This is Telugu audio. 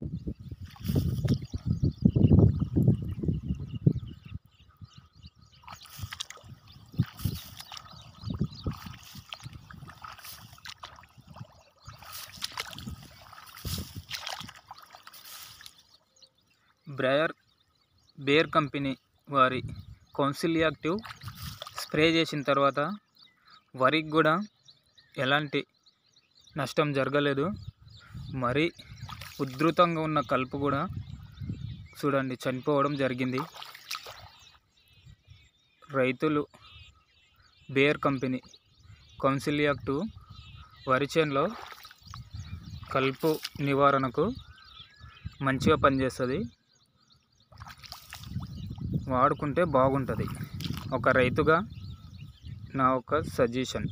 బ్రయర్ బేర్ కంపెనీ వారి కౌన్సిల్ యాక్టివ్ స్ప్రే చేసిన తర్వాత వరికి కూడా ఎలాంటి నష్టం జరగలేదు మరీ ఉధృతంగా ఉన్న కలుపు కూడా చూడండి చనిపోవడం జరిగింది రైతులు బేర్ కంపెనీ కౌన్సిల్ యాక్టివ్ వరి చేనులో కలుపు నివారణకు మంచిగా పనిచేస్తుంది వాడుకుంటే బాగుంటుంది ఒక రైతుగా నా ఒక సజెషన్